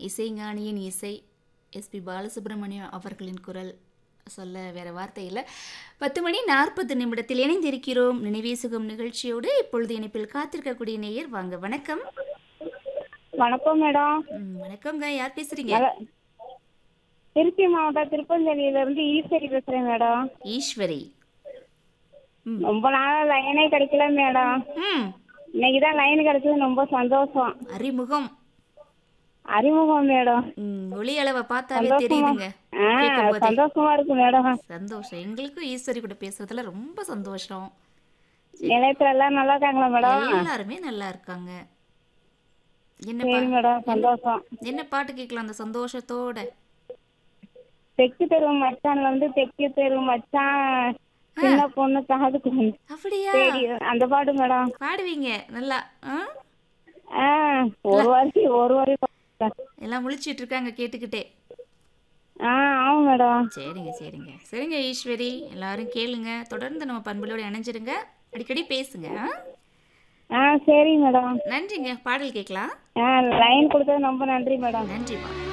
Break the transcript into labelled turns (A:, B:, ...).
A: இசைஞானியின் இசை எஸ்பி பாலசுப்ரமணியம் அவர்களின் குரல் சொல்ல வேற வார்த்தை இல்லை பத்து மணி நாற்பது நிமிடத்தில் இணைந்திருக்கிறோம் நினைவே சுகம் நிகழ்ச்சியோடு இப்பொழுது இணைப்பில் காத்திருக்கக்கூடிய நேயர் வாங்க வணக்கம்
B: வணக்கம் மேடம்
A: ம், வணக்கம்ங்க யார் பேசுறீங்க
B: நல்ல- திருச்சி மாவட்டம் திருப்பஞ்சலியில இருந்து ஈஸ்வரி பேசுறேன் மேடம்
A: ஈஸ்வரி ம்
B: ரொம்ப நாளா லைனே கிடைக்கல மேடம்
A: ம்
B: இன்னைக்கு தான் லைன் கிடைச்சது ரொம்ப சந்தோஷம்
A: அறிமுகம்
B: அறிமுகம் மேடம்
A: ம், ஒளி அளவை பார்த்தாவே
B: சந்தோஷமா
A: தெரியுதுங்க
B: ஆ
A: கேட்கும்போதே.
B: சந்தோஷமா இருக்கு மேடம்
A: சந்தோஷம் எங்களுக்கும் ஈஸ்வரி கூட பேசுறதுல ரொம்ப சந்தோஷம்
B: நிலையத்துல எல்லாம் நல்லா இருக்காங்களா மேடம்
A: எல்லாருமே நல்லா இருக்காங்க என்ன
B: சரி
A: பா-
B: மேடம் சந்தோஷம்
A: என்ன பாட்டு கேட்கலாம் அந்த சந்தோஷத்தோட
B: தெற்கு தெரு மச்சான்ல வந்து தெற்கு தெரு மச்சான் சின்ன பொண்ணு காதுக்கு வந்து
A: அப்படியா
B: சரி அந்த பாட்டு மேடம்
A: பாடுவீங்க நல்லா ஆ?
B: ஆ ஒரு வாரி ஒரு வாரி பாடுறேன்.
A: எல்லாம் முழிச்சிட்டு இருக்காங்க கேட்டுக்கிட்டே
B: ஆ ஆமா மேடம்
A: சரிங்க சரிங்க சரிங்க ஈஸ்வரி எல்லாரும் கேளுங்க தொடர்ந்து நம்ம பண்புகளோட இணைஞ்சிருங்க அடிக்கடி பேசுங்க ஆ?
B: ஆ சரி மேடம்
A: நன்றிங்க பாடல் கேட்கலாம்
B: ஆ லைன் கொடுத்தது ரொம்ப நன்றி மேடம்
A: நன்றிப்பா